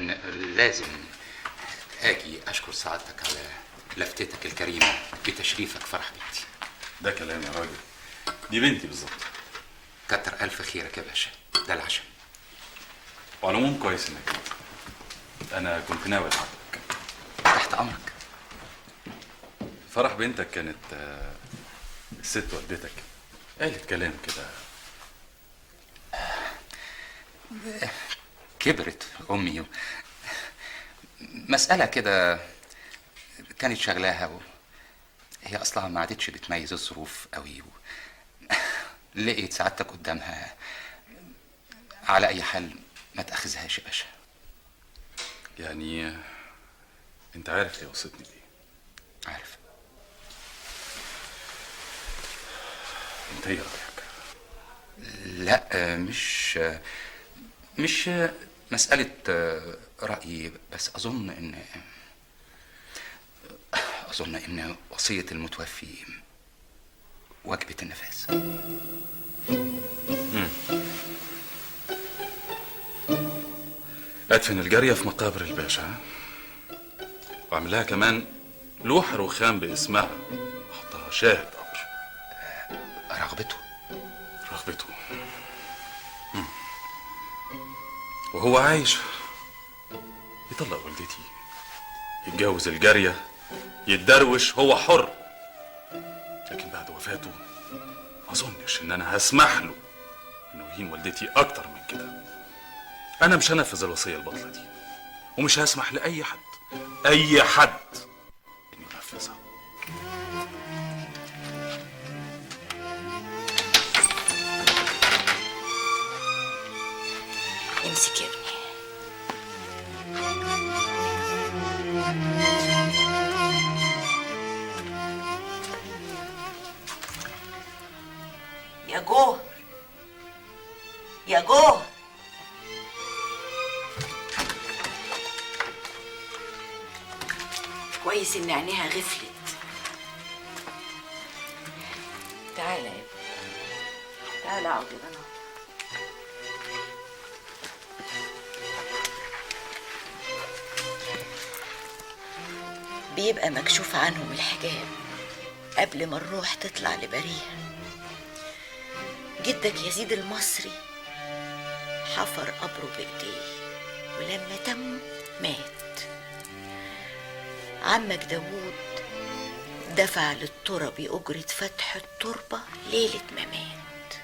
كان لازم اجي اشكر سعادتك على لفتتك الكريمه بتشريفك فرح بنتي ده كلام يا راجل دي بنتي بالظبط كتر الف خيرك يا باشا ده العشاء وعلى العموم كويس انك جيت انا كنت ناوي اتعبك تحت امرك فرح بنتك كانت آه، الست والدتك قالت كلام كده كبرت امي و... مساله كده كانت شغلاها و... هي اصلها ما عادتش بتميز الظروف قوي و... لقيت سعادتك قدامها على اي حال ما تاخذهاش يا باشا يعني آه، انت عارف هي وصتني بيه عارف انت ايه رايك لا آه، مش آه، مش آه، مسألة آه، رأيي بس أظن إن أظن إن وصية المتوفي وجبة النفاس ادفن الجاريه في مقابر الباشا ها؟ واعمل لها كمان لوح رخام باسمها احطها شاهد قبر رغبته رغبته مم. وهو عايش يطلق والدتي يتجوز الجارية يتدروش هو حر لكن بعد وفاته ما اظنش ان انا هسمح له انه يهين والدتي اكتر من كده انا مش هنفذ الوصية الباطلة دي ومش هسمح لاي حد اي حد انه ينفذها امسك يا ابني يا جوه يا جوه كويس ان عينيها غفلت تعالى يا ابني تعالى اقعد يا بنات بيبقى مكشوف عنهم الحجاب قبل ما الروح تطلع لبريها جدك يزيد المصري حفر قبره بايديه ولما تم مات عمك داوود دفع للتربي أجرة فتح التربة ليلة ما مات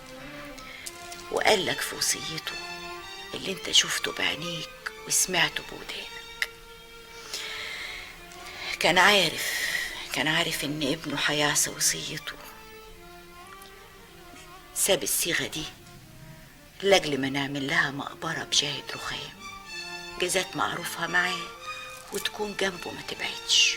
وقال لك في وصيته اللي انت شفته بعينيك وسمعته بودانك كان عارف كان عارف ان ابنه هيعصى وصيته ساب الصيغة دي لأجل ما نعمل لها مقبرة بجاهد رخام جزات معروفها معاه وتكون جنبه ما تبعدش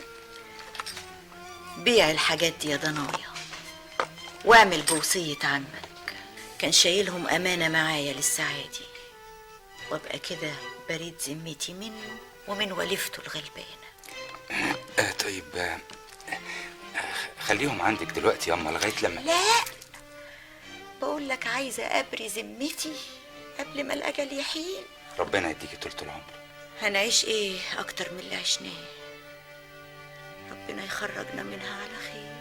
بيع الحاجات دي يا ضنايا واعمل بوصية عمك كان شايلهم أمانة معايا للسعادة وابقى كده بريد ذمتي منه ومن وليفته الغلبانة آه طيب آه آه، خليهم عندك دلوقتي ياما لغاية لما لا بقول لك عايزة أبري ذمتي قبل ما الأجل يحين ربنا يديكي طولة العمر هنعيش ايه اكتر من اللي عشناه ربنا يخرجنا منها على خير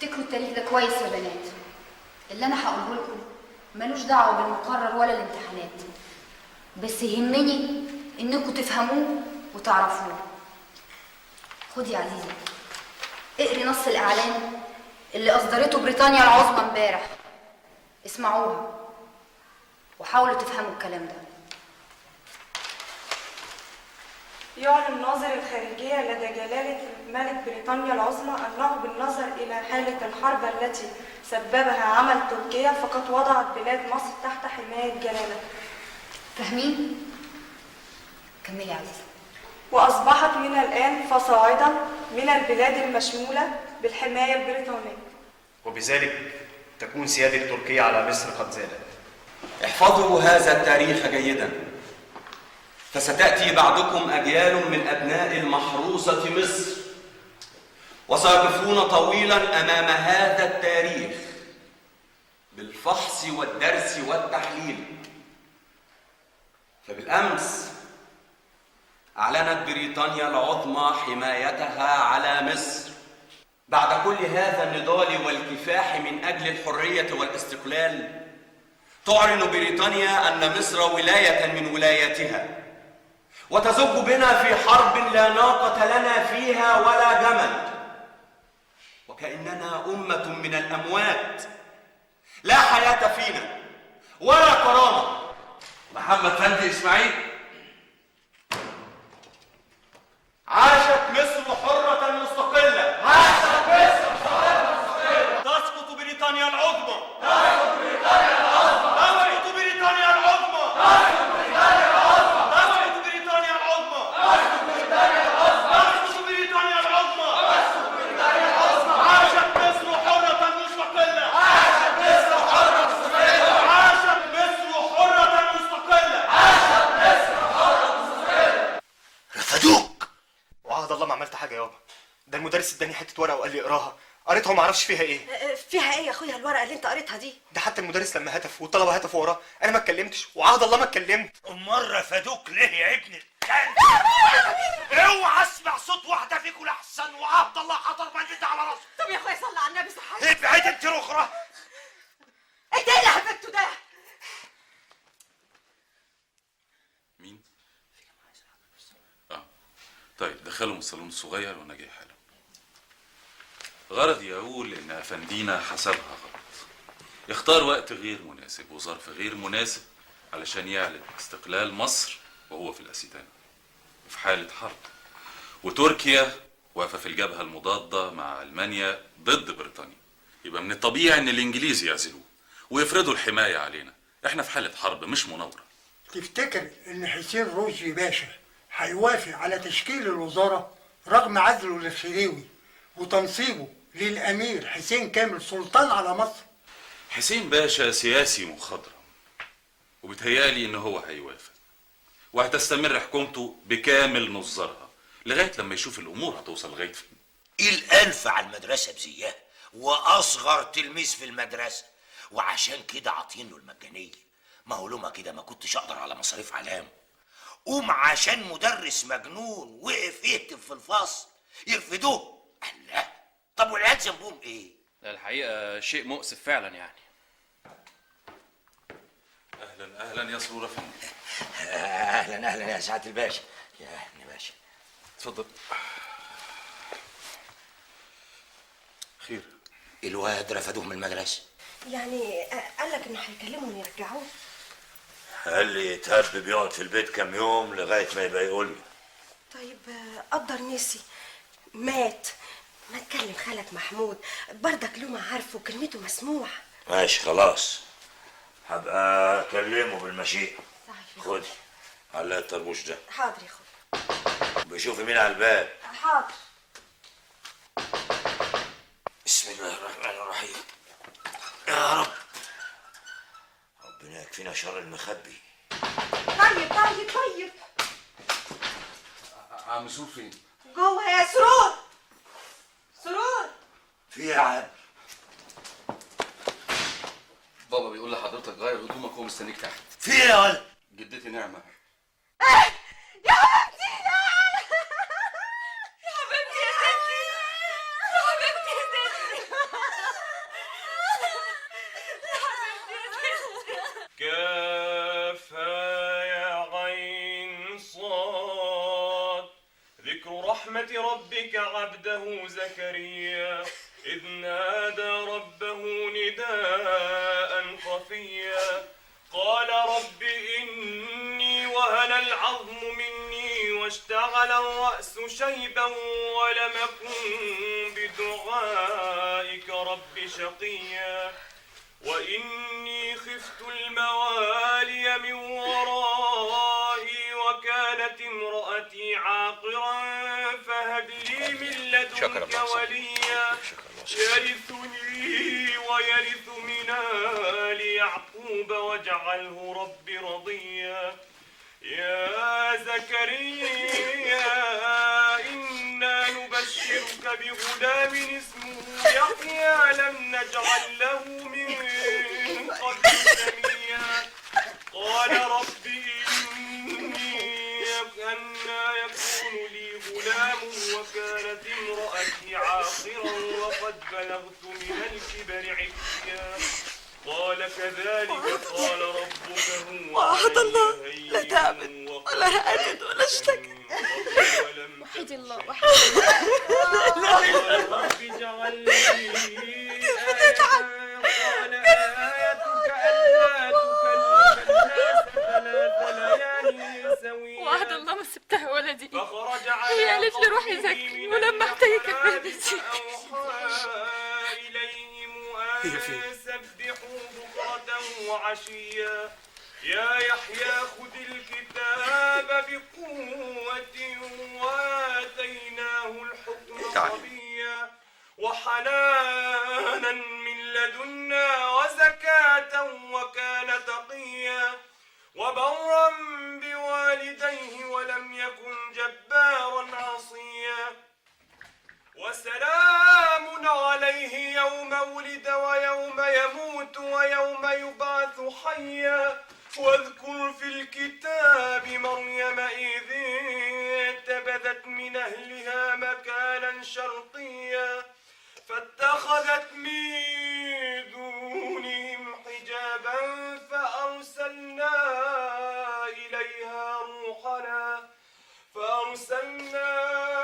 افتكروا التاريخ ده كويس يا بنات اللي انا هقوله لكم ملوش دعوه بالمقرر ولا الامتحانات بس يهمني انكم تفهموه وتعرفوه خدي يا عزيزه اقري نص الاعلان اللي اصدرته بريطانيا العظمى امبارح اسمعوها وحاولوا تفهموا الكلام ده يعلن ناظر الخارجية لدى جلالة ملك بريطانيا العظمى أنه بالنظر إلى حالة الحرب التي سببها عمل تركيا فقد وضعت بلاد مصر تحت حماية جلالة فاهمين كملي يا عزيزه وأصبحت من الآن فصاعدا من البلاد المشمولة بالحماية البريطانية وبذلك تكون سيادة تركيا على مصر قد زالت احفظوا هذا التاريخ جيدا فستأتي بعدكم أجيال من أبناء المحروسة مصر وسيقفون طويلا أمام هذا التاريخ بالفحص والدرس والتحليل فبالأمس أعلنت بريطانيا العظمى حمايتها على مصر بعد كل هذا النضال والكفاح من أجل الحرية والاستقلال تعلن بريطانيا أن مصر ولاية من ولاياتها وتزج بنا في حرب لا ناقة لنا فيها ولا جمل وكأننا أمة من الأموات لا حياة فينا ولا كرامة محمد فندي اسماعيل عاشت مصر حرة مستقلة عاشت مصر حرة مستقلة تسقط بريطانيا العظمى تسقط بريطانيا العظمى تسقط بريطانيا العظمى تسقط بريطانيا العظمى تسقط بريطانيا العظمى تسقط بريطانيا العظمى تسقط بريطانيا العظمى تسقط بريطانيا العظمى عاشت مصر حرة مستقلة عاشت مصر حرة مستقلة عاشت مصر حرة مستقلة عاشت مصر حرة مستقلة رفدوك وعهد الله ما عملت حاجة يابا ده المدرس اداني حتة ورقة وقال لي اقراها قريتها وما اعرفش فيها ايه فيها ايه يا اخويا الورقه اللي انت قريتها دي ده حتى المدرس لما هتف والطلبة هتفوا وراه انا ما اتكلمتش وعهد الله ما اتكلمت امال رفدوك ليه يا ابن الكلب اوعى اسمع صوت واحده فيكم احسن وعبد الله حضر بلد على راسه طب يا اخويا صلي على النبي صحيح ابعد انت الاخرى انت ايه اللي حبيبته ده مين؟ اه طيب دخلهم الصالون الصغير وانا جاي حالا غرضي اقول ان افندينا حسبها غلط اختار وقت غير مناسب وظرف غير مناسب علشان يعلن استقلال مصر وهو في الاسيتان في حالة حرب وتركيا واقفة في الجبهة المضادة مع ألمانيا ضد بريطانيا يبقى من الطبيعي إن الإنجليز يعزلوه ويفرضوا الحماية علينا إحنا في حالة حرب مش مناورة تفتكر ان حسين رشدي باشا هيوافق على تشكيل الوزاره رغم عزله للخديوي وتنصيبه للامير حسين كامل سلطان على مصر حسين باشا سياسي مخضرم وبتهيألي إن هو هيوافق وهتستمر حكومته بكامل نظرها لغاية لما يشوف الأمور هتوصل لغاية فين الألف على المدرسة بزياه وأصغر تلميذ في المدرسة وعشان كده عاطينه المجانية ما هو لما كده ما كنتش أقدر على مصاريف علام قوم عشان مدرس مجنون وقف يهتف في الفصل يرفدوه الله طب والعيال ذنبهم ايه؟ لا الحقيقة شيء مؤسف فعلا يعني أهلا أهلا يا سرور أفندي اهلا اهلا يا سعاده الباشا يا ابن باشا اتفضل خير الواد رفدوه من المدرسه يعني قال لك انه هيكلمهم يرجعوه قال لي يتهب بيقعد في البيت كام يوم لغايه ما يبقى يقول لي طيب قدر نسي مات ما تكلم خالك محمود برضك لومة عارفه كلمته مسموع ماشي خلاص هبقى اكلمه بالمشيئه صحيح خدي على الطربوش ده حاضر يا اخويا بشوفي مين على الباب حاضر بسم الله الرحمن الرحيم يا رب ربنا يكفينا شر المخبي طيب طيب طيب عم سور فين؟ جوه يا سرور سرور في إيه يا عم بابا بيقول لحضرتك غير هدومك وهو مستنيك تحت في ايه يا ولد جدتي نعمة يا حبيبتي يا حبيبتي يا ستي يا حبيبتي يا ستي رحمة ربك عبده زكريا إذ نادى ربه نداء خفيا قال رب إني وهن العظم مني واشتعل الرأس شيبا ولم أكن بدعائك رب شقيا وإني خفت الموالي من ورائي وكانت امرأتي عاقرا فهب لي من شكرا لدنك محسن. وليا يرثني ويرث من آل يعقوب واجعله رب رضيا يا زكريا إنا نبشرك بغلام اسمه يحيى لم نجعل له من قبل سميا قال رب إني أنا يكون لي غلام وكانت امرأتي عاقرا وقد بلغت من الكبر عتيا قال كذلك قال ربك هو وعد الله علي لا هين تعبت ولا هأجد ولا اشتكت وحد الله وحد الله رب اجعل لي آية قال آيتك ألا تكلم الناس ثلاث ليال سويا وعد الله ما سبتها ولدي فخرج هي قالت لي روحي ذاكري ولما احتاجك بنتي إليهم أن سبحوا بكرة وعشيا يا يحيى خذ الكتاب بقوة وآتيناه الحكم تعال. صبيا وحنانا من لدنا وزكاة وكان تقيا وبرا بوالديه ولم يكن جبارا عصيا وسلام عليه يوم ولد ويوم يموت ويوم يبعث حيا واذكر في الكتاب مريم إذ انتبذت من أهلها مكانا شرقيا فاتخذت من دونهم حجابا فأرسلنا إليها روحنا فأرسلنا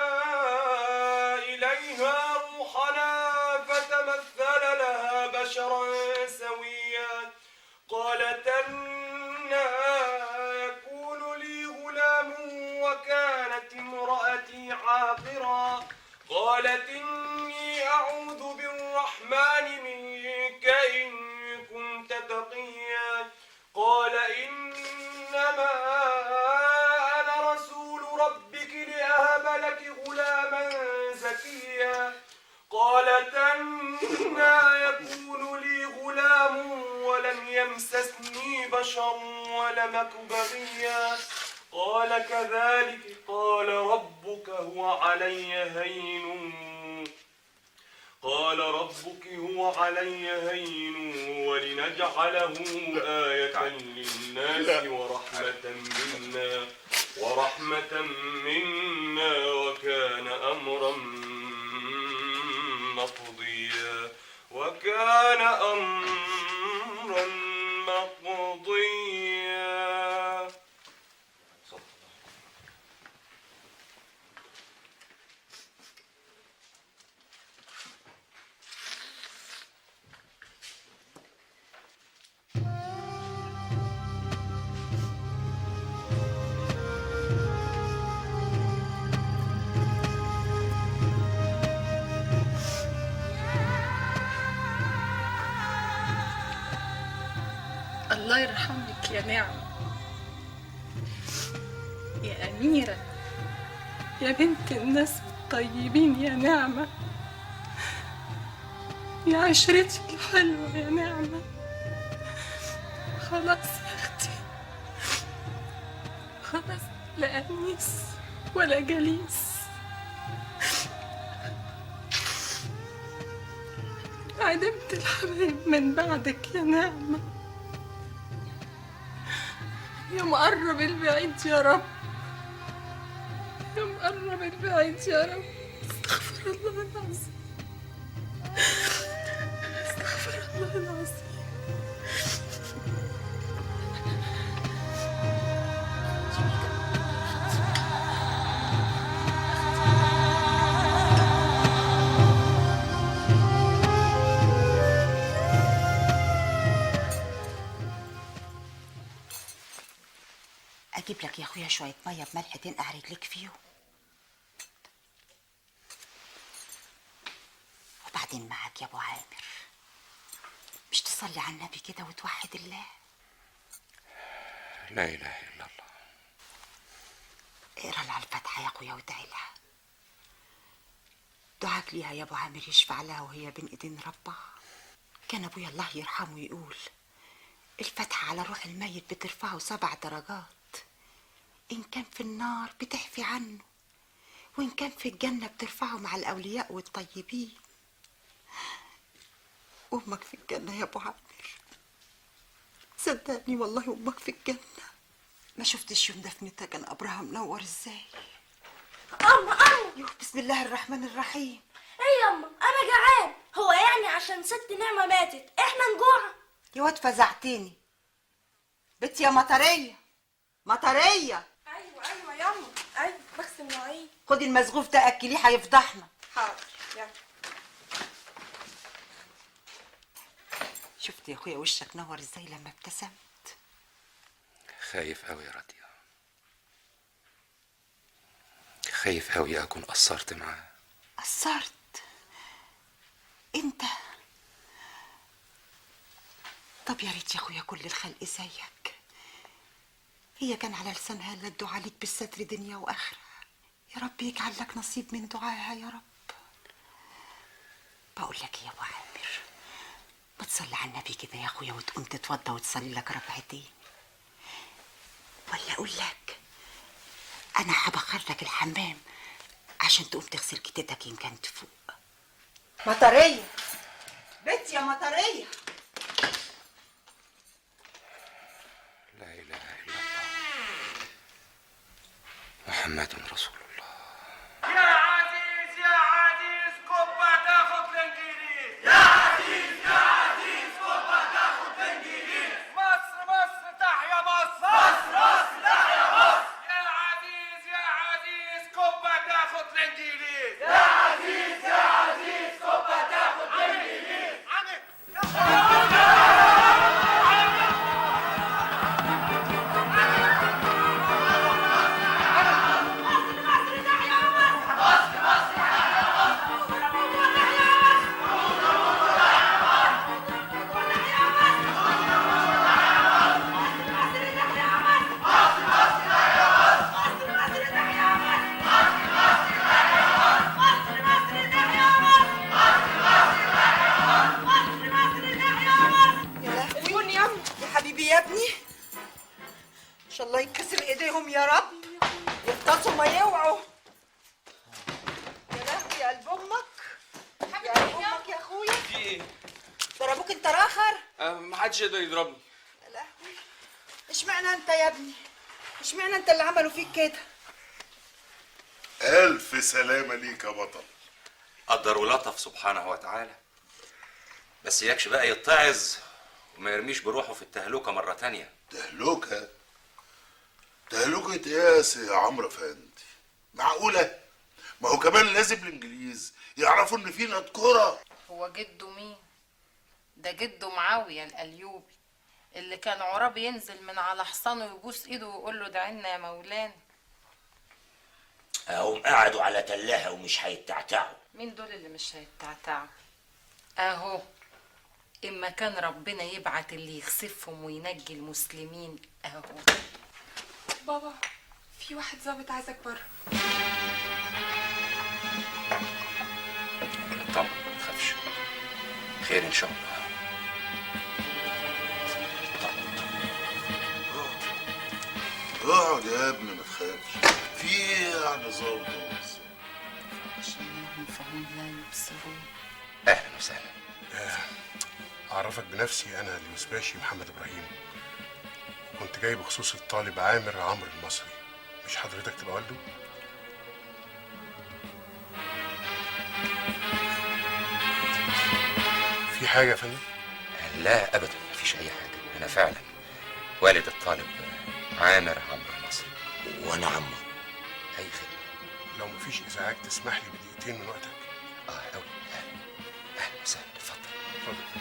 إليها روحنا فتمثل لها بشرا سويا قالت أنا يكون لي غلام وكانت امرأتي عاقرا قالت إني أعوذ بالرحمن منك إن كنت تقيا قال إنما أنا رسول ربك لأهب لك غلاما زكيا قالت أنا يكون لي غلام ولم يمسسني بشر ولم أك بغيا قال كذلك قال ربك هو علي هين قال ربك هو علي هين ولنجعله آية للناس ورحمة منا ورحمة منا وكان أمرا مقضيا وكان أمرا مقضيا الله يرحمك يا نعمة يا أميرة يا بنت الناس الطيبين يا نعمة يا عشرتي الحلوة يا نعمة خلاص يا أختي خلاص لا أنيس ولا جليس عدمت الحبايب من بعدك يا نعمة يا مقرب البعيد يا رب يا مقرب البعيد يا رب استغفر الله العظيم استغفر الله العظيم اجيب لك يا اخويا شويه ميه بملح تنقع رجليك فيهم وبعدين معاك يا ابو عامر مش تصلي على النبي كده وتوحد الله لا اله الا الله اقرا لها الفاتحه يا اخويا وادعي لها دعاك ليها يا ابو عامر يشفع لها وهي بين ايدين ربها كان ابويا الله يرحمه يقول الفتحة على روح الميت بترفعه سبع درجات إن كان في النار بتحفي عنه وإن كان في الجنة بترفعه مع الأولياء والطيبين أمك في الجنة يا أبو عامر صدقني والله أمك في الجنة ما شفتش يوم دفنتها كان قبرها منور إزاي أما أما يوه بسم الله الرحمن الرحيم إيه يا أما أنا جعان هو يعني عشان ست نعمة ماتت إحنا نجوع يا واد فزعتني بنت يا مطرية مطرية ايوه ايوه يلا ايوه بغسل مواعين خدي المسغوف ده أكليه هيفضحنا حاضر يلا شفت يا اخويا وشك نور ازاي لما ابتسمت خايف قوي يا راضية خايف قوي اكون قصرت معاه قصرت انت طب يا ريت يا اخويا كل الخلق زيك هي كان على لسانها الا الدعاء ليك بالستر دنيا واخره يا رب يجعل لك نصيب من دعائها يا رب بقول لك يا ابو عامر ما تصلي على النبي كده يا اخويا وتقوم تتوضى وتصلي لك ركعتين ولا اقول لك انا هبخرج الحمام عشان تقوم تغسل كتتك ان كانت فوق مطريه بنت يا مطريه لا اله الا الله محمد رسول الله يا عزيز يا عزيز كوبا تاخد الانجليز يا عزيز يا عزيز كوبا تاخد الانجليز مصر مصر تحيا مصر مصر مصر تحيا مصر يا عزيز يا عزيز كوبا تاخد الانجليز يا عزيز يا عزيز كوبا تاخد الانجليز يا لهوي يا حبيبي يا ابني ان شاء الله يتكسر ايديهم يا رب يغطسوا ما يوعوا يا لهوي يا قلب امك يا قلب امك يا اخويا في ايه؟ ضربوك انت راخر آه، ما حدش يقدر يضربني يا لهوي اشمعنى انت يا ابني اشمعنى انت اللي عملوا فيك كده ألف سلامة ليك يا بطل قدر ولطف سبحانه وتعالى بس يكش بقى يتعظ وما يرميش بروحه في التهلكة مرة تانية تهلكة تهلكة ايه يا سي عمرو فندي معقولة ما هو كمان لازم الانجليز يعرفوا ان في نذكرة هو جده مين ده جده معاوية الأليوبي اللي كان عراب ينزل من على حصانه ويبوس ايده ويقول له دعينا يا مولانا هم قعدوا على تلاها ومش هيتعتعوا مين دول اللي مش هيتعتعوا اهو اما كان ربنا يبعت اللي يخسفهم وينجي المسلمين اهو بابا في واحد ظابط عايزك بره طبعا ما تخافش خير ان شاء الله اقعد يا ابني ما تخافش في ايه يعني ظابط بس عشان فهم لا يبصرون اهلا وسهلا أعرفك بنفسي أنا اليوسباشي محمد إبراهيم كنت جاي بخصوص الطالب عامر عمرو المصري مش حضرتك تبقى والده؟ في حاجة يا فندم؟ لا ابدا مفيش اي حاجه انا فعلا والد الطالب عامر عمرو مصري وانا عمه اي خدمه لو مفيش إزعاج تسمح لي بدقيقتين من وقتك اه قوي اهلا اهلا وسهلا اتفضل اتفضل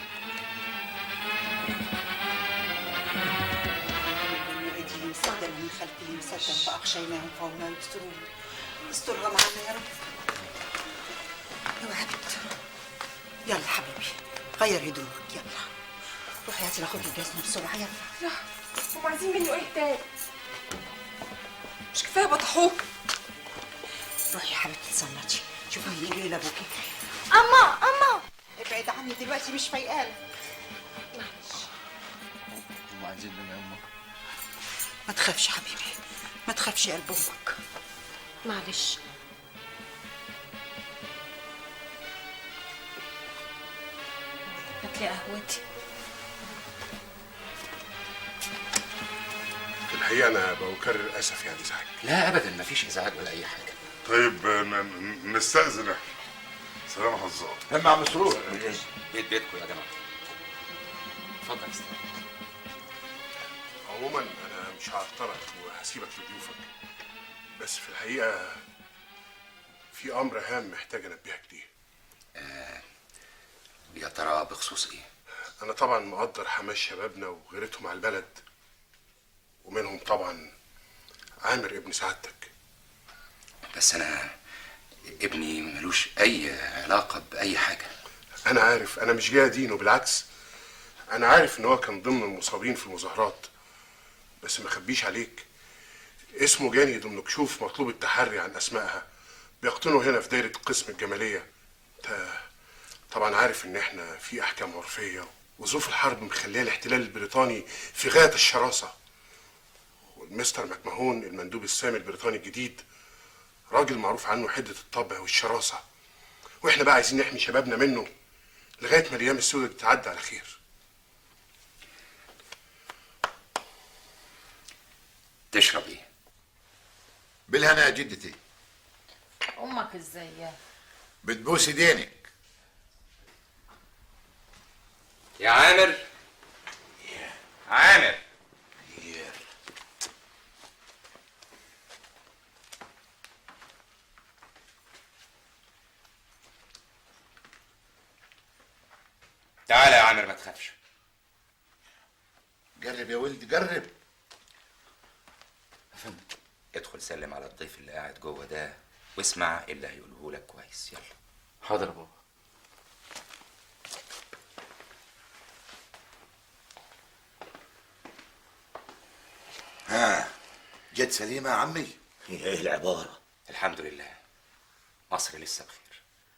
ايديهم سدا من خلفهم فأغشيناهم فهم لا يبصرون استرها معانا يا رب اوعى بت يلا حبيبي غير هدومك يلا روحي هاتي ناخد الجزمة بسرعة يلا لا هم عايزين منه ايه تاني مش كفايه بطحوك روحي يا حبيبتي تصنتي شوفي هيجي لي لابوكي اما اما ابعد عني دلوقتي مش فايقالك هم عايزين لنا يا امه ما تخافش يا حبيبي ما تخافش يا قلب امك معلش هاتلي قهوتي في الحقيقه انا بكرر اسف يعني ازعاج لا ابدا مفيش ازعاج ولا اي حاجه طيب ن- ن- نستأذن احنا سلام حظاظ هم عم مسرور بيت بيتكم يا جماعه اتفضل استاذ عموما انا مش هعطلك وهسيبك لضيوفك بس في الحقيقه في امر هام محتاج انبهك ليه يا ترى بخصوص ايه انا طبعا مقدر حماس شبابنا وغيرتهم على البلد ومنهم طبعا عامر ابن سعادتك بس انا ابني ملوش اي علاقه باي حاجه انا عارف انا مش جاي ادينه بالعكس انا عارف ان هو كان ضمن المصابين في المظاهرات بس ما اخبيش عليك اسمه جاني ضمن كشوف مطلوب التحري عن اسمائها بيقطنوا هنا في دايره قسم الجماليه انت طبعا عارف ان احنا في احكام عرفيه وظروف الحرب مخليه الاحتلال البريطاني في غايه الشراسه والمستر ماكماهون المندوب السامي البريطاني الجديد راجل معروف عنه حده الطبع والشراسه واحنا بقى عايزين نحمي شبابنا منه لغايه ما الايام السوداء دي تعدي على خير تشرب ايه بالهنا يا جدتي امك ازاي بتبوس ايدينك يا عامر عامر تعالى يا عامر ما تخافش جرب يا ولدي جرب ادخل سلم على الضيف اللي قاعد جوه ده واسمع اللي هيقوله لك كويس يلا حاضر يا بابا ها جت سليمه يا عمي ايه العباره الحمد لله مصر لسه بخير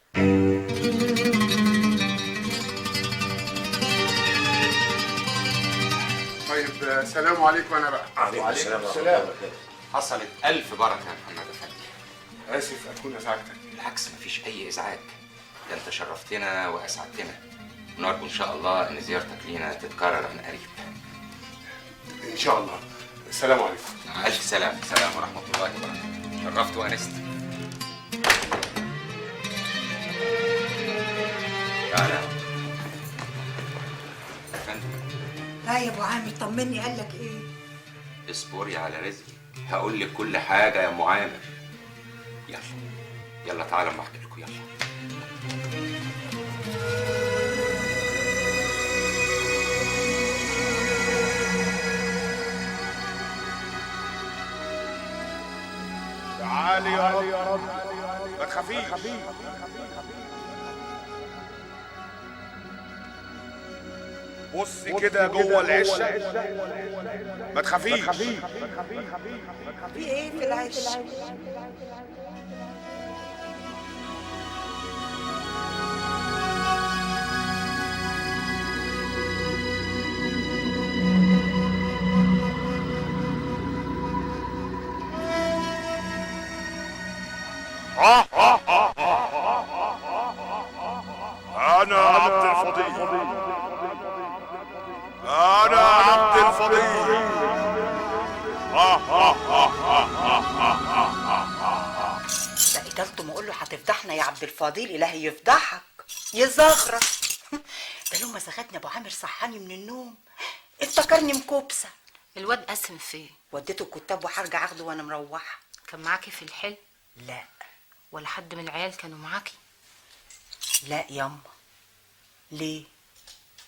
طيب آه، سلام عليكم انا بقى عليكم السلام ورحمة الله وبركاته. حصلت ألف بركة يا محمد أفندي اسف اكون ازعجتك بالعكس مفيش أي إزعاج ده أنت شرفتنا وأسعدتنا ونرجو إن شاء الله إن زيارتك لينا تتكرر عن قريب ان شاء الله السلام عليكم ألف سلام سلام ورحمة الله وبركاته شرفت وأنست تعالى يا فندم لا يا ابو عامر طمني قال لك ايه اصبري على رزقي هقول لك كل حاجة يا أم عامر يلا يلا تعالى أما أحكي لكم يلا تعالي يا رب ما تخافيش بصي كده جوه العشه ما تخافيش في ايه في العيش انا عبد الفضيل انا عبد الفضيل ده اجالته ما اقول له هتفضحنا يا عبد الفضيل الهي يفضحك يزغرط ده لما زغتني ابو عامر صحاني من النوم افتكرني مكوبسه الواد قسم فين وديته الكتاب وهرجع اخده وانا مروحه كان معاكي في الحلم لا ولا حد من العيال كانوا معاكي لا ياما ليه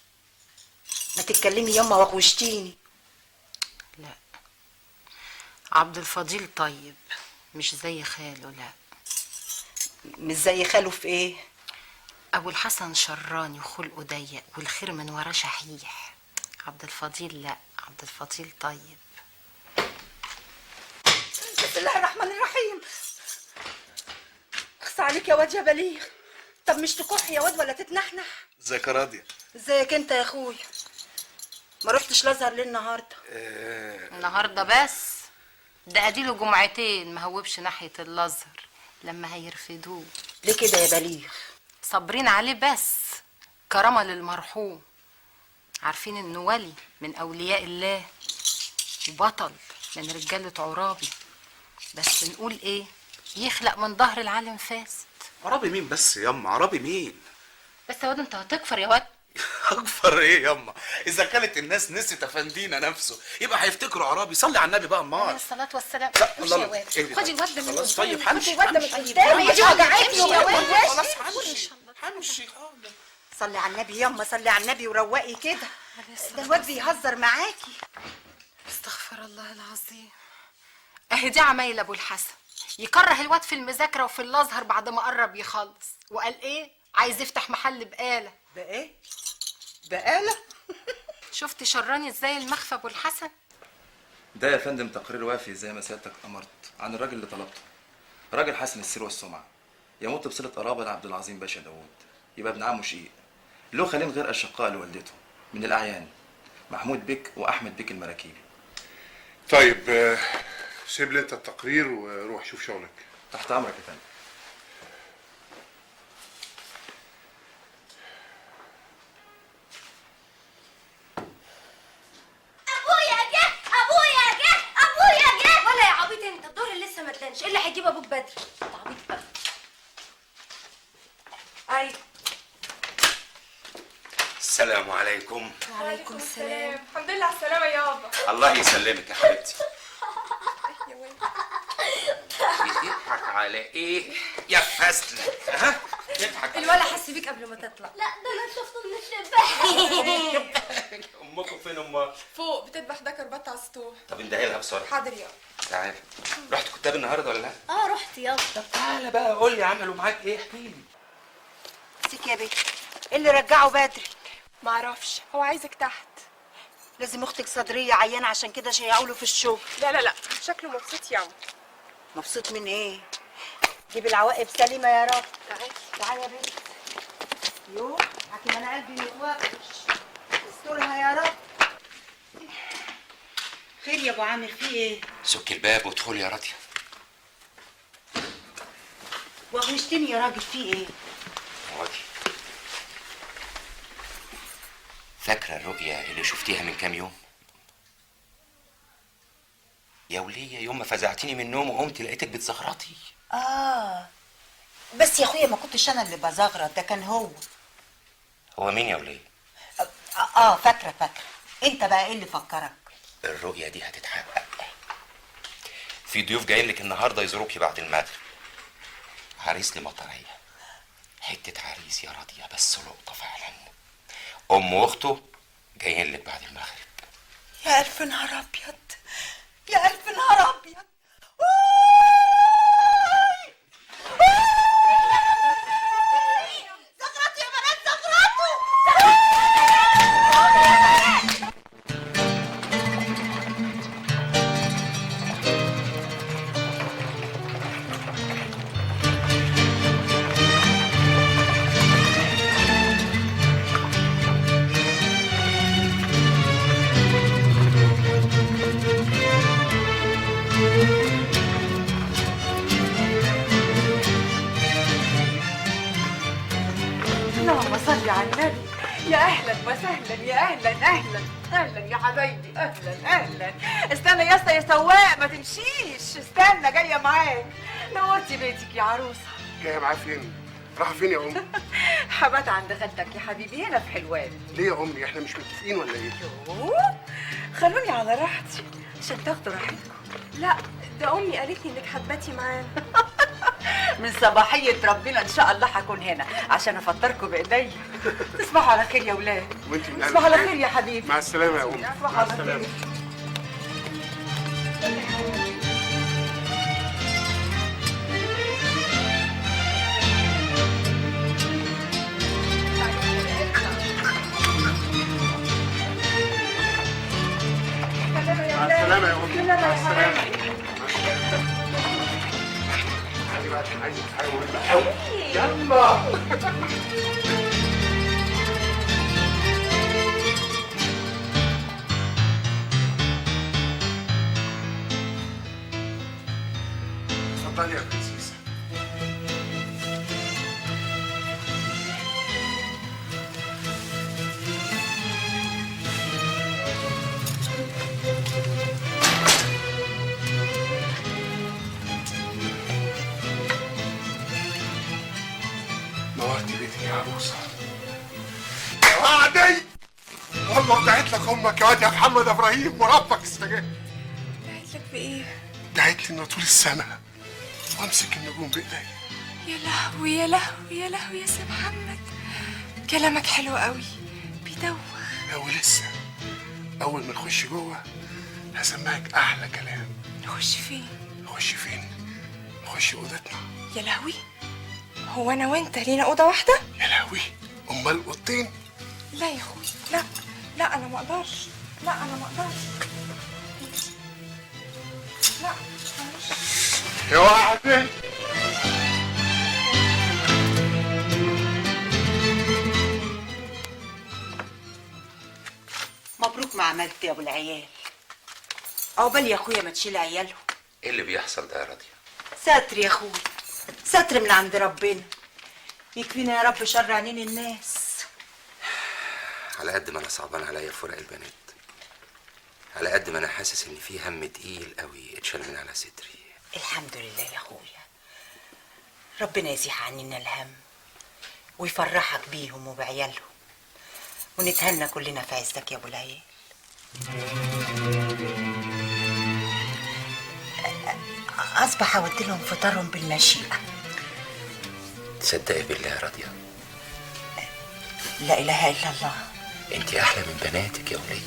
ما تتكلمي ياما وغوشتيني لا عبد الفضيل طيب مش زي خاله لا مش زي خاله في ايه ابو الحسن شراني وخلقه ضيق والخير من وراه شحيح عبد الفضيل لا عبد الفضيل طيب بسم الله الرحمن الرحيم اخص عليك يا واد يا بليغ طب مش تكح يا واد ولا تتنحنح ازيك يا راضيه ازيك انت يا اخويا ما رحتش الازهر ليه النهارده النهارده بس ده اديله جمعتين ما هوبش ناحيه الازهر لما هيرفدوه ليه كده يا بليغ صابرين عليه بس كرامه للمرحوم عارفين انه ولي من اولياء الله وبطل من رجاله عرابي بس نقول ايه يخلق من ظهر العالم فاسد عربي مين بس ياما عربي مين بس يا واد انت هتكفر يا واد اكفر ايه ياما اذا كانت الناس نسيت افندينا نفسه يبقى هيفتكروا عربي صلي على النبي بقى عليه امال الصلاه والسلام لا، امشي يا الله- واد ايه دي خدي بقى؟ الواد من خلاص قدامي. طيب همشي خدي الواد من همشي. قدامي همشي وجعتني امشي يا وجعتني. واد خلاص همشي همشي صلي على النبي ياما صلي على النبي وروقي كده ده الواد بيهزر معاكي استغفر الله العظيم اهي دي عمايل ابو الحسن يكره الواد في المذاكره وفي الازهر بعد ما قرب يخلص وقال ايه عايز يفتح محل بقاله بقاله بقاله شفت شراني ازاي المخفى ابو الحسن ده يا فندم تقرير وافي زي ما سيادتك امرت عن الراجل اللي طلبته راجل حسن السير والسمعه يمت بصله قرابه لعبد العظيم باشا داوود يبقى ابن عمه شقيق له خالين غير اشقاء لوالدته من الاعيان محمود بك واحمد بك المراكيبي طيب آه، سيب لي انت التقرير وروح شوف شغلك تحت امرك يا فندم ابويا جه ابويا جه ابويا جه ولا يا عبيط انت الدور لسه ما اتلنش ايه اللي هيجيب ابوك بدري انت عبيط بقى ايوه السلام عليكم وعليكم السلام الحمد لله على السلامه يابا الله يسلمك يا حبيبتي بتضحك على ايه يا فاسلة ها تضحك الولا حس بيك قبل ما تطلع لا ده انا شفته من الشباك امكم فين امك فوق بتذبح ده كربات على السطوح طب اندهي لها بسرعه حاضر يابا تعالى رحت كتاب النهارده ولا لا اه رحت يابا طب تعالى بقى قول لي عملوا معاك ايه احكي لي سيك يا بيه ايه اللي رجعه بدري معرفش هو عايزك تحت لازم اختك صدريه عيانه عشان كده شيعوا له في الشغل لا لا لا شكله مبسوط يا عم مبسوط من ايه جيب العواقب سليمه يا رب تعالي تعالي يا بنت يو حكيم انا قلبي متوقفش استرها يا رب خير يا ابو عامر في ايه سك الباب وادخل يا راضيه وغشتني يا راجل في ايه اقعدي فاكره الرؤيه اللي شفتيها من كام يوم يا وليه يوم ما فزعتيني من النوم وقمت لقيتك بتزغرطي اه بس يا اخويا ما كنتش انا اللي بزغرط ده كان هو هو مين يا وليه اه, آه فاكره فاكره انت بقى ايه اللي فكرك الرؤيه دي هتتحقق في ضيوف جايين لك النهارده يزوروكي بعد المغرب عريس لمطريه حته عريس يا راضيه بس لقطه فعلا ام واخته جايين لك بعد المغرب يا الف نهار ابيض يا الف نهار ابيض زغرطوا يا بنات زغرطوا اللهم صل على النبي يا اهلا وسهلا يا اهلا اهلا اهلا يا حبايبي اهلا اهلا استنى يا اسطى يا سواق ما تمشيش استنى جايه معاك نورتي بيتك يا عروسه جايه معاه فين راح فين يا ام حبات عند خالتك يا حبيبي هنا في حلوان ليه يا امي احنا مش متفقين ولا ايه أوه، خلوني على راحتي عشان تاخدوا راحتكم لا ده امي قالت لي انك حباتي معانا من صباحية ربنا إن شاء الله هكون هنا عشان أفطركم بإيديا تصبحوا على خير يا ولاد وانت من تصبحوا على أهل خير يا حبيبي مع السلامه يا ام تصبحوا مع على السلامه خير عشان عايز اتحاول قوي يلا اتفضلي يا برنسيسة نورتي بيتك يا عروسة يا وعدي والله دعيت لك امك يا واد يا محمد ابراهيم وربك استجاب قالت لك بايه دعيت لي ان طول السنة وامسك النجوم بايديا يا لهوي يا لهوي يا لهوي يا سي محمد كلامك حلو قوي بيدوخ ولسه اول ما نخش جوه هسمعك احلى كلام نخش فين نخش فين نخش اوضتنا يا لهوي هو انا وانت لينا اوضه واحده يا لهوي امال اوضتين لا يا اخوي لا لا انا ما اقدرش لا انا ما اقدرش لا معلش يا وعدي مبروك ما عملت يا ابو العيال عقبال يا اخويا ما تشيل عيالهم ايه اللي بيحصل ده يا راضيه ستر يا اخويا ستر من عند ربنا يكفينا يا رب شر عينين الناس على قد ما انا صعبان عليا فراق البنات على قد ما انا حاسس ان في هم تقيل قوي اتشال من على صدري الحمد لله يا اخويا ربنا يزيح عننا الهم ويفرحك بيهم وبعيالهم ونتهنى كلنا في عزك يا ابو العيال اصبح اودي لهم فطارهم بالمشيئه تصدقي بالله يا راضيه لا اله الا الله انت احلى من بناتك يا وليه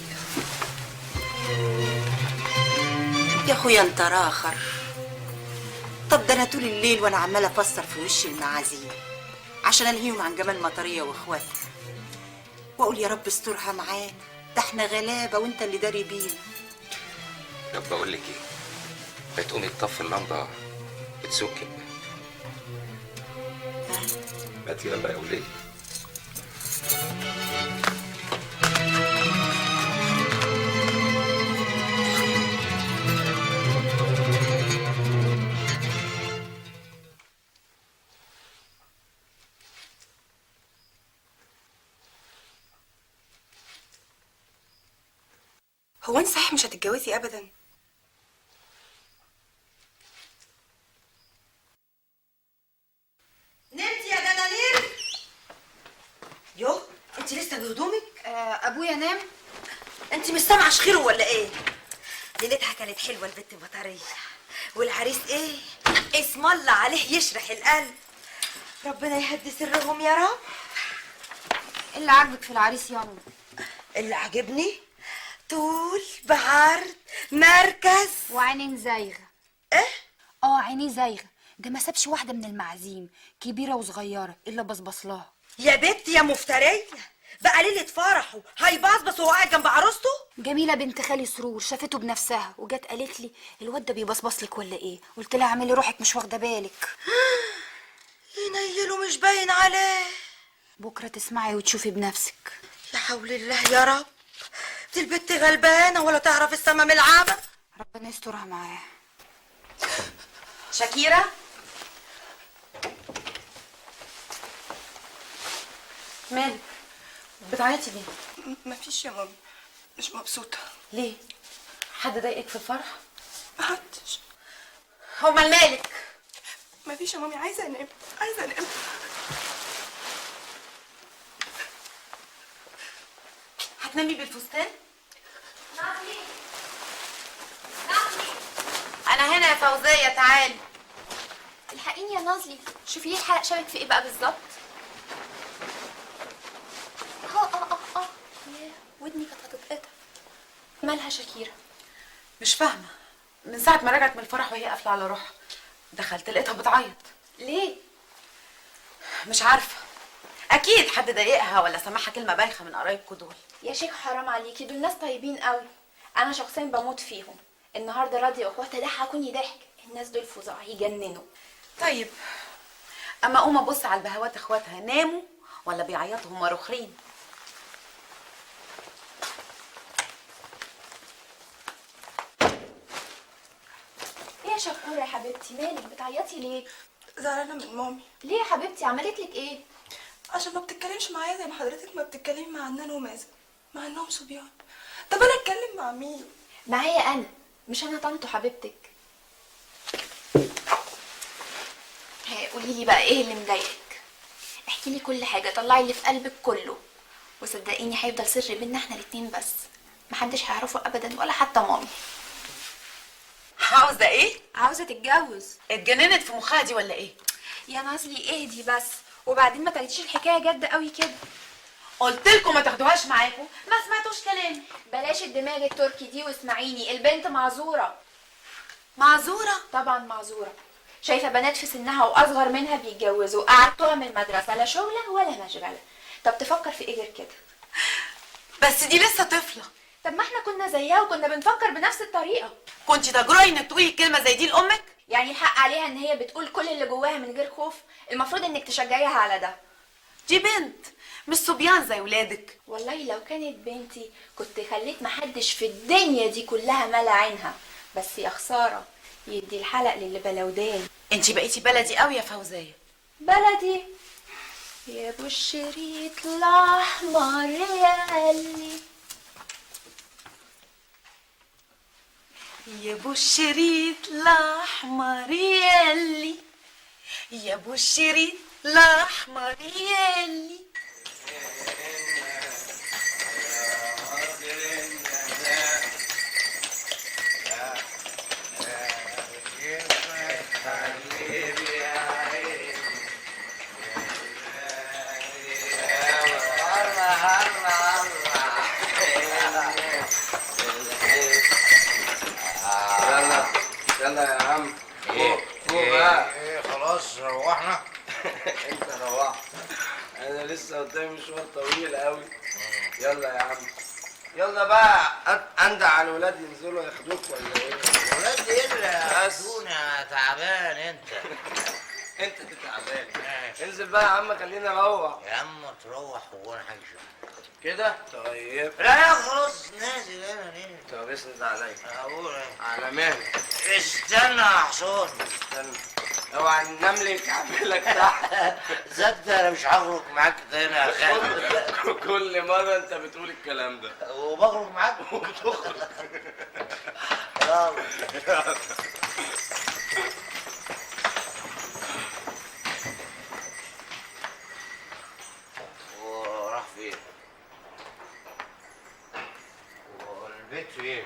يا اخويا انت راخر طب ده انا طول الليل وانا عماله افسر في وش المعازيم عشان انهيهم عن جمال مطريه واخواتها واقول يا رب استرها معانا ده احنا غلابه وانت اللي داري بينا طب بقول لك ايه ما تقومي تطفي اللمبه بتسكي الباب ما يلا يا وليه هو انت صحيح مش هتتجوزي ابدا نمتي يا دنانير يو انت لسه بهدومك ابويا نام انت مش سامعه شخيره ولا ايه ليلتها كانت حلوه البت مطريه والعريس ايه اسم الله عليه يشرح القلب ربنا يهدي سرهم يا رب اللي عاجبك في العريس يا ماما اللي عجبني طول بعرض مركز وعينين زايغه ايه اه عينيه زايغه ده ما سابش واحده من المعازيم كبيره وصغيره الا بصبص لها يا بنت يا مفتريه بقى ليله فرحه هيبصبص وهو قاعد جنب عروسته جميله بنت خالي سرور شافته بنفسها وجت قالت لي الواد ده بيبصبص لك ولا ايه قلت لها اعملي روحك مش واخده بالك ينيله مش باين عليه بكره تسمعي وتشوفي بنفسك يا حول الله يا رب دي البت غلبانه ولا تعرف السما من العمى ربنا يسترها معاها شاكيرا مالك بتعيطي ليه مفيش يا مامي مش مبسوطه ليه حد ضايقك في الفرح محدش امال مالك مفيش يا مامي عايزه انام عايزه انام هتنامي بالفستان انا هنا يا فوزيه تعالي الحقيني يا نازلي شوفي لي الحلق شبك في ايه بقى بالظبط اه اه اه اه ياه ودني كانت هتتقطع مالها شاكيرا مش فاهمه من ساعه ما رجعت من الفرح وهي قافله على روحها دخلت لقيتها بتعيط ليه مش عارفه اكيد حد ضايقها ولا سمعها كلمه بايخه من قرايبكم دول يا شيخ حرام عليكي دول ناس طيبين قوي انا شخصيا بموت فيهم النهارده راضيه واخواتها ضحكوني ضحك الناس دول فظاع يجننوا طيب اما اقوم ابص على البهوات اخواتها ناموا ولا بيعيطوا هما رخرين ايه يا شكورة يا حبيبتي مالك بتعيطي ليه؟ زعلانة من مامي ليه يا حبيبتي عملت لك ايه؟ عشان ما بتتكلمش معايا زي ما حضرتك ما بتتكلمي مع عنان ومازن مع انهم صبيان طب انا اتكلم مع مين معايا انا مش انا طنط حبيبتك هي قولي لي بقى ايه اللي مضايقك احكي لي كل حاجه طلعي اللي في قلبك كله وصدقيني هيفضل سر بينا احنا الاتنين بس محدش هيعرفه ابدا ولا حتى مامي عاوزه ايه عاوزه تتجوز اتجننت في مخها دي ولا ايه يا نازلي اهدي بس وبعدين ما تاخديش الحكايه جد قوي كده قلت لكم ما تاخدوهاش معاكم ما سمعتوش كلامي بلاش الدماغ التركي دي واسمعيني البنت معذوره معذوره طبعا معذوره شايفه بنات في سنها واصغر منها بيتجوزوا قعدتوها من المدرسه لا شغله ولا مشغله طب تفكر في ايه غير كده بس دي لسه طفله طب ما احنا كنا زيها وكنا بنفكر بنفس الطريقه كنت تجرؤي انك تقولي كلمه زي دي لامك يعني الحق عليها ان هي بتقول كل اللي جواها من غير خوف المفروض انك تشجعيها على ده دي بنت مش صبيان زي ولادك والله لو كانت بنتي كنت خليت محدش في الدنيا دي كلها ملا عينها بس يا خساره يدي الحلق للي بلودان انت بقيتي بلدي قوي يا فوزيه بلدي يا ابو الشريط الاحمر يا قلبي يا ابو الشريط الاحمر ياللي يا ابو الشريط الاحمر ياللي يلا يلا يا عم فوق فوق بقى ايه خلاص روحنا انت روحت انا لسه قدامي مشوار طويل قوي يلا يا عم يلا بقى أت- اندع على الولاد ينزلوا ياخدوك ولا ايه؟ ولاد ايه اللي بس. ياخدونا يا تعبان انت انت اللي تعبان انزل بقى يا عم خلينا نروح يا عم تروح وانا هجي كده طيب لا لا خلاص نازل انا ليه طب اسند عليا اقول ايه على مهلك استنى يا حصان استنى اوعى النمل يكعبلك تحت صدق انا مش هخرج معاك تاني يا خالد كل مرة انت بتقول الكلام ده وبخرج معاك وبتخرج يلا وراح فين؟ والبيت فين؟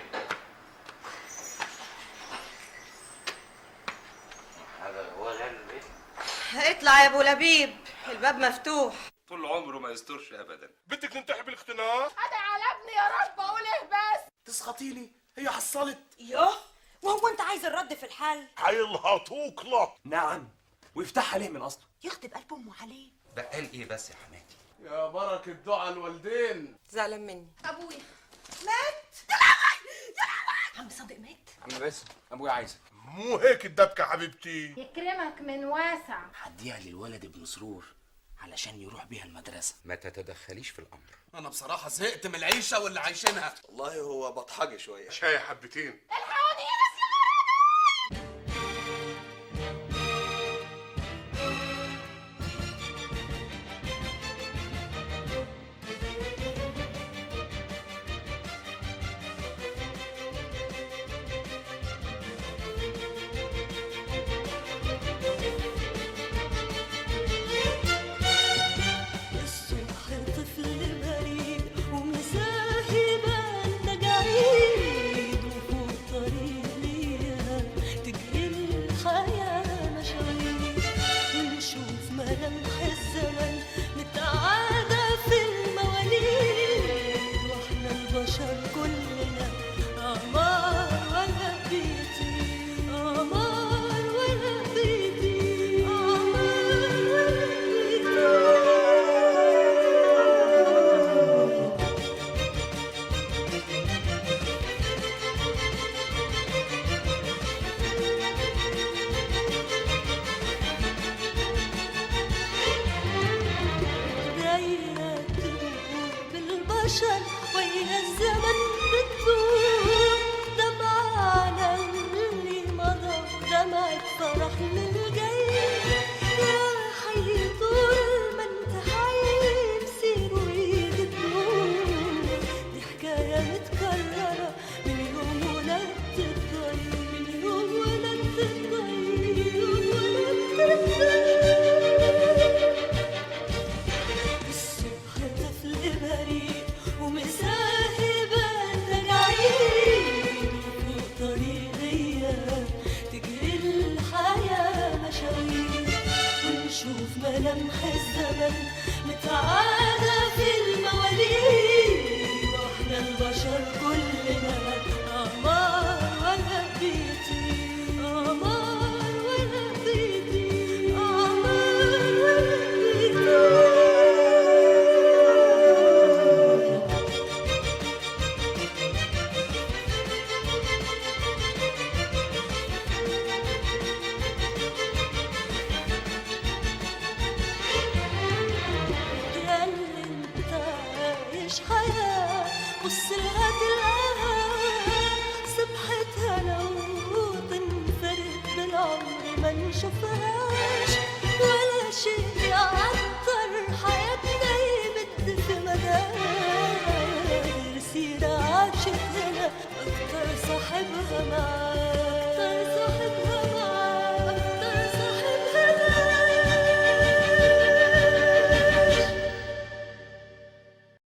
هذا هو ده البيت؟ اطلع يا ابو لبيب الباب مفتوح طول عمره ما يسترش ابدا بدك تنتحي بالاختناق هذا على ابني يا رب اقول ايه بس تسخطيني هي حصلت يوه وهو انت عايز الرد في الحال هيلهطوك لط نعم ويفتحها ليه من اصله يخطب قلب امه عليه بقال ايه بس يا حماتي يا بركة دعاء الوالدين زعلان مني ابويا عم صادق مات عم باسم ابويا عايزك مو هيك الدبكة حبيبتي يكرمك من واسع هديها للولد ابن سرور علشان يروح بيها المدرسة ما تتدخليش في الامر انا بصراحة زهقت من العيشة واللي عايشينها والله هو بطحجي شوية شاي حبتين الصبح طفل بريء ومساهب عندك عيد وفوق وشان ويا الزمن بتدور دمعة على اللي مضى دمعة فرح للجاي يا حي طول ما انت حي بصير ويجي دموع دي حكاية متكررة من يوم ولدت الضي من يوم ولدت الضي يوم ولدت الضي الصبح طفل بريء ومساهبة تجاعيد وفوق طريق غياب تجري الحياة مشاوير ونشوف ملامح الزمن متعادة في المواليد واحنا البشر كلنا أعمار ولا بيطير أعمار ولا بيطير أعمار ولا يا اللي انت عايش حياة بص لها تلقاها سبحتها لو تنفرد بالعمر ما نشوفهاش ولا شيء يعطر حياتنا يمد في مدار سيرة عاشت هنا أكتر صاحبها معاه أكتر صاحبها